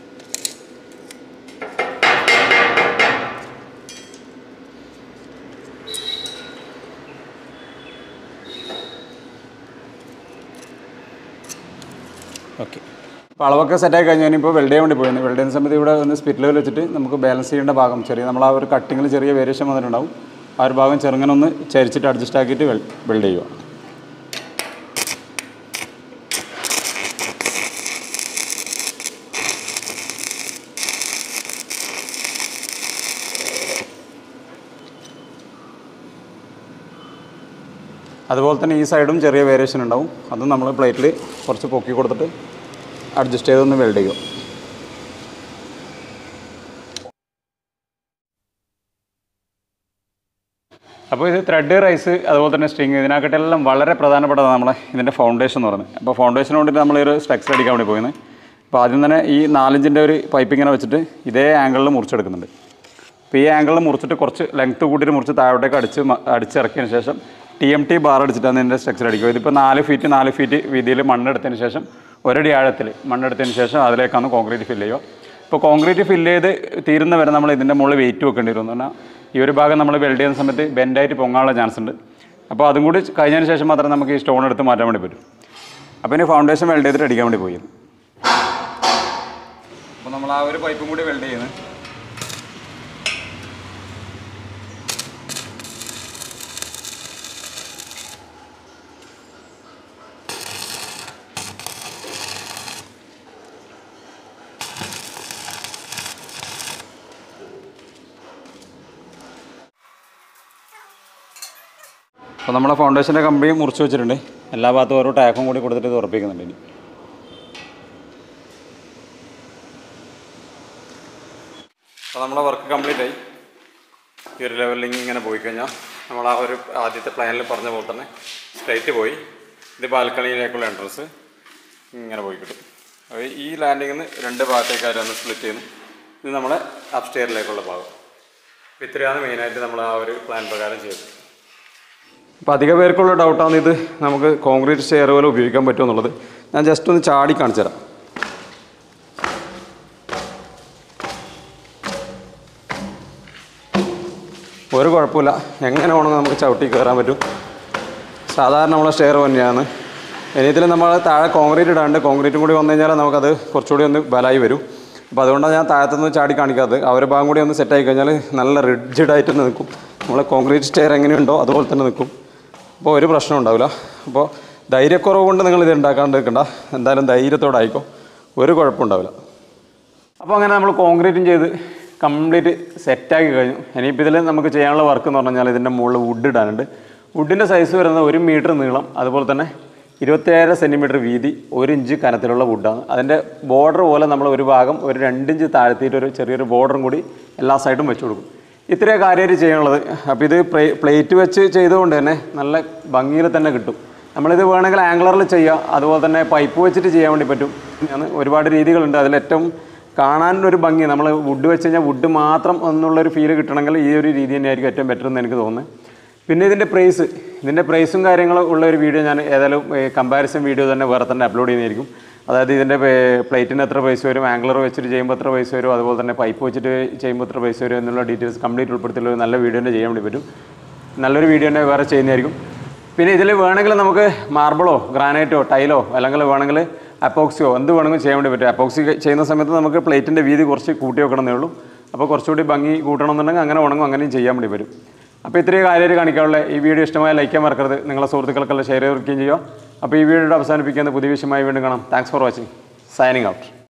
ഓക്കെ അപ്പോൾ അളവൊക്കെ സെറ്റായി കഴിഞ്ഞ് ഞാനിപ്പോൾ വെൽഡ് ചെയ്യാൻ വേണ്ടി പോയിരുന്നു വെൽഡ് ചെയ്യുന്ന സമയത്ത് ഇവിടെ ഒന്ന് സ്പിറ്റ് ലെവൽ വെച്ചിട്ട് നമുക്ക് ബാലൻസ് ചെയ്യേണ്ട ഭാഗം ചെറിയ നമ്മൾ ആ ഒരു കട്ടിങ്ങിൽ ചെറിയ വേരിയേഷൻ വന്നിട്ടുണ്ടാവും ആ ഒരു ഭാഗം ചെറുങ്ങനെ ഒന്ന് ചരിച്ചിട്ട് അഡ്ജസ്റ്റ് ആക്കിയിട്ട് വെൽഡ് ചെയ്യുക അതുപോലെ തന്നെ ഈ സൈഡും ചെറിയ വേരിയേഷൻ ഉണ്ടാവും അതും നമ്മൾ പ്ലേറ്റിൽ കുറച്ച് പൊക്കി കൊടുത്തിട്ട് അഡ്ജസ്റ്റ് ചെയ്തൊന്ന് വെൽഡ് ചെയ്യും അപ്പോൾ ഇത് ത്രെഡ് റൈസ് അതുപോലെ തന്നെ സ്ട്രിങ് ഇതിനകത്തെല്ലാം വളരെ പ്രധാനപ്പെട്ടതാണ് നമ്മളെ ഇതിൻ്റെ ഫൗണ്ടേഷൻ എന്ന് പറയുന്നത് അപ്പോൾ ഫൗണ്ടേഷൻ വേണ്ടിയിട്ട് നമ്മളൊരു സ്ട്രക്ചർ അടിക്കാൻ വേണ്ടി പോയിന്ന് അപ്പോൾ ആദ്യം തന്നെ ഈ നാലിഞ്ചിൻ്റെ ഒരു പൈപ്പ് ഇങ്ങനെ വെച്ചിട്ട് ഇതേ ആംഗിളിൽ മുറിച്ചെടുക്കുന്നുണ്ട് അപ്പോൾ ഈ ആംഗിളിൽ മുറിച്ചിട്ട് കുറച്ച് ലെങ്ത്ത് കൂട്ടിയിട്ട് മുറിച്ച് താഴോട്ടേക്ക് അടിച്ച് മ- അടിച്ചിറക്കിയതിന് ശേഷം ടി എം ടി ബാർ അടിച്ചിട്ടാണ് ഇതിൻ്റെ സ്ട്രക്ചർ അടിക്കുക ഇതിപ്പോൾ നാല് ഫീറ്റ് നാല് ഫീറ്റ് വീതിയിൽ മണ്ണെടുത്തതിന് ശേഷം ഒരടി ആഴത്തിൽ മണ്ണെടുത്തതിന് ശേഷം അതിലേക്കാണ് കോൺക്രീറ്റ് ഫില്ല് ചെയ്യുക ഇപ്പോൾ കോൺക്രീറ്റ് ഫില്ല് ചെയ്ത് തീരുന്ന വരെ നമ്മൾ ഇതിൻ്റെ മുകളിൽ വെയിറ്റ് വെക്കേണ്ടി വരും എന്ന് പറഞ്ഞാൽ ഈ ഒരു ഭാഗം നമ്മൾ വെൽഡ് ചെയ്യുന്ന സമയത്ത് ബെൻഡായിട്ട് പൊങ്ങാനുള്ള ചാൻസ് ഉണ്ട് അപ്പോൾ അതും കൂടി കഴിഞ്ഞതിന് ശേഷം മാത്രമേ നമുക്ക് ഈ സ്റ്റോൺ എടുത്ത് മാറ്റാൻ വേണ്ടി പറ്റും അപ്പോൾ ഇനി ഫൗണ്ടേഷൻ വെൽഡ് ചെയ്തിട്ട് അടിക്കാൻ വേണ്ടി പോയി അപ്പോൾ നമ്മൾ ആ ഒരു പൈപ്പും കൂടി വെൽഡ് ചെയ്യുന്നത് അപ്പോൾ നമ്മളെ ഫൗണ്ടേഷൻ്റെ കമ്പി മുറിച്ച് വെച്ചിട്ടുണ്ട് എല്ലാ ഭാഗത്തും ഓരോ ടാക്കും കൂടി കൊടുത്തിട്ട് ഇത് ഉറപ്പിക്കുന്നുണ്ട് ഇനി അപ്പോൾ നമ്മളെ വർക്ക് കംപ്ലീറ്റ് ആയി ഈ ഒരു ലെവലിൽ ഇങ്ങനെ പോയി കഴിഞ്ഞാൽ നമ്മൾ ആ ഒരു ആദ്യത്തെ പ്ലാനിൽ പറഞ്ഞ പോലെ തന്നെ സ്ട്രൈറ്റ് പോയി ഇത് ബാൽക്കണിയിലേക്കുള്ള എൻട്രൻസ് ഇങ്ങനെ പോയി കിട്ടും അപ്പോൾ ഈ ലാൻഡിങ്ങിൽ നിന്ന് രണ്ട് ഭാഗത്തേക്കായിരുന്നു സ്പ്ലിറ്റ് ചെയ്യുന്നു ഇത് നമ്മളെ അപ്സ്റ്റെയറിലേക്കുള്ള ഭാഗം അപ്പോൾ ഇത്രയാണ് മെയിനായിട്ട് നമ്മൾ ആ ഒരു പ്ലാൻ പ്രകാരം ചെയ്തത് അപ്പോൾ അധിക പേർക്കുള്ള ഡൗട്ടാണ് ഇത് നമുക്ക് കോൺക്രീറ്റ് സ്റ്റെയർ പോലെ ഉപയോഗിക്കാൻ പറ്റുമോ എന്നുള്ളത് ഞാൻ ജസ്റ്റ് ഒന്ന് ചാടി കാണിച്ചു തരാം ഒരു കുഴപ്പമില്ല എങ്ങനെ വേണമെങ്കിൽ നമുക്ക് ചവിട്ടി കയറാൻ പറ്റും സാധാരണ നമ്മളെ സ്റ്റെയർ തന്നെയാണ് ഇനി ഇതിൽ നമ്മൾ താഴെ കോൺക്രീറ്റ് ഇടാണ്ട് കോൺക്രീറ്റും കൂടി വന്നു കഴിഞ്ഞാൽ നമുക്കത് കുറച്ചുകൂടി ഒന്ന് ബലമായി വരും അപ്പോൾ അതുകൊണ്ടാണ് ഞാൻ താഴത്തുനിന്ന് ചാടി കാണിക്കാത്തത് ആ ഒരു ഭാഗം കൂടി ഒന്ന് സെറ്റായി കഴിഞ്ഞാൽ നല്ല റിഡ്ജിഡായിട്ട് തന്നെ നിൽക്കും നമ്മളെ കോൺക്രീറ്റ് സ്റ്റെയർ എങ്ങനെയുണ്ടോ അതുപോലെ തന്നെ നിൽക്കും അപ്പോൾ ഒരു പ്രശ്നം ഉണ്ടാവില്ല അപ്പോൾ ധൈര്യക്കുറവ് കൊണ്ട് നിങ്ങൾ ഇത് ഉണ്ടാക്കാണ്ട് നിൽക്കണ്ട എന്തായാലും ധൈര്യത്തോടെ ആയിക്കോ ഒരു കുഴപ്പമുണ്ടാവില്ല അപ്പോൾ അങ്ങനെ നമ്മൾ കോൺക്രീറ്റും ചെയ്ത് കംപ്ലീറ്റ് സെറ്റാക്കി കഴിഞ്ഞു ഇനിയിപ്പോൾ ഇതിൽ നമുക്ക് ചെയ്യാനുള്ള വർക്ക് എന്ന് പറഞ്ഞു കഴിഞ്ഞാൽ ഇതിൻ്റെ മുകളിൽ വുഡ് ഇടാനുണ്ട് വുഡിൻ്റെ സൈസ് വരുന്നത് ഒരു മീറ്റർ നീളം അതുപോലെ തന്നെ ഇരുപത്തേഴ് സെൻറ്റിമീറ്റർ വീതി ഒരു ഇഞ്ച് കനത്തിലുള്ള വുഡാണ് അതിൻ്റെ ബോർഡർ പോലെ നമ്മൾ ഒരു ഭാഗം ഒരു രണ്ടിഞ്ച് താഴ്ത്തിയിട്ട് ഒരു ചെറിയൊരു ബോർഡറും കൂടി എല്ലാ സൈഡും വെച്ച് കൊടുക്കും ഇത്രയേ കാര്യമായിട്ട് ചെയ്യാനുള്ളത് അപ്പോൾ ഇത് പ്ലേറ്റ് വെച്ച് ചെയ്തുകൊണ്ട് തന്നെ നല്ല ഭംഗിയിൽ തന്നെ കിട്ടും നമ്മളിത് വേണമെങ്കിൽ ആംഗ്ലറിൽ ചെയ്യാം അതുപോലെ തന്നെ പൈപ്പ് വെച്ചിട്ട് ചെയ്യാൻ വേണ്ടി പറ്റും ഞാൻ ഒരുപാട് രീതികളുണ്ട് അതിലേറ്റവും കാണാൻ ഒരു ഭംഗി നമ്മൾ വുഡ് വെച്ച് കഴിഞ്ഞാൽ വുഡ് മാത്രം എന്നുള്ളൊരു ഫീൽ കിട്ടണമെങ്കിൽ ഈ ഒരു രീതി തന്നെയായിരിക്കും ഏറ്റവും ബെറ്റർ എന്ന് എനിക്ക് തോന്നുന്നത് പിന്നെ ഇതിൻ്റെ പ്രൈസ് ഇതിൻ്റെ പ്രൈസും കാര്യങ്ങളും ഉള്ള ഒരു വീഡിയോ ഞാൻ ഏതായാലും കമ്പാരിസൺ വീഡിയോ തന്നെ വേറെ തന്നെ അപ്ലോഡ് ചെയ്യുന്നതായിരിക്കും അതായത് ഇതിൻ്റെ പ്ലേറ്റിന് എത്ര പൈസ വരും ആംഗ്ലർ വെച്ചിട്ട് ചെയ്യുമ്പോൾ എത്ര പൈസ വരും അതുപോലെ തന്നെ പൈപ്പ് വെച്ചിട്ട് ചെയ്യുമ്പോൾ എത്ര പൈസ വരും എന്നുള്ള ഡീറ്റെയിൽസ് കംപ്ലീറ്റ് ഉൾപ്പെടുത്തിയുള്ള ഒരു നല്ല വീഡിയോ തന്നെ ചെയ്യാൻ വേണ്ടി പറ്റും നല്ലൊരു വീഡിയോ തന്നെ വേറെ ചെയ്യുന്നതായിരിക്കും പിന്നെ ഇതിൽ വേണമെങ്കിൽ നമുക്ക് മാർബിളോ ഗ്രാനൈറ്റോ ടൈലോ അല്ലെങ്കിൽ വേണമെങ്കിൽ അപ്പോക്സിയോ എന്ത് വേണമെങ്കിലും ചെയ്യാൻ വേണ്ടി പറ്റും അപ്പോക്സി ചെയ്യുന്ന സമയത്ത് നമുക്ക് പ്ലേറ്റിൻ്റെ വീതി കുറച്ച് കൂട്ടി വെക്കണമെന്നേ ഉള്ളൂ അപ്പോൾ കുറച്ചുകൂടി ഭംഗി കൂട്ടണം എന്നുണ്ടെങ്കിൽ അങ്ങനെ വേണമെങ്കിൽ അങ്ങനെയും ചെയ്യാൻ വേണ്ടി വരും അപ്പോൾ ഇത്രയും കാര്യമായിട്ട് കാണിക്കാനുള്ള ഈ വീഡിയോ ഇഷ്ടമായ ലൈക്ക് ചെയ്യാൻ മറക്കരുത് നിങ്ങളെ സുഹൃത്തുക്കൾക്കെല്ലാം ഷെയർ ചെയ്യുകയും ചെയ്യുക അപ്പോൾ ഈ വീഡിയോ അവസാനിപ്പിക്കുന്ന പുതിയ വിഷയമായി വീണ്ടും കാണാം thanks for watching signing out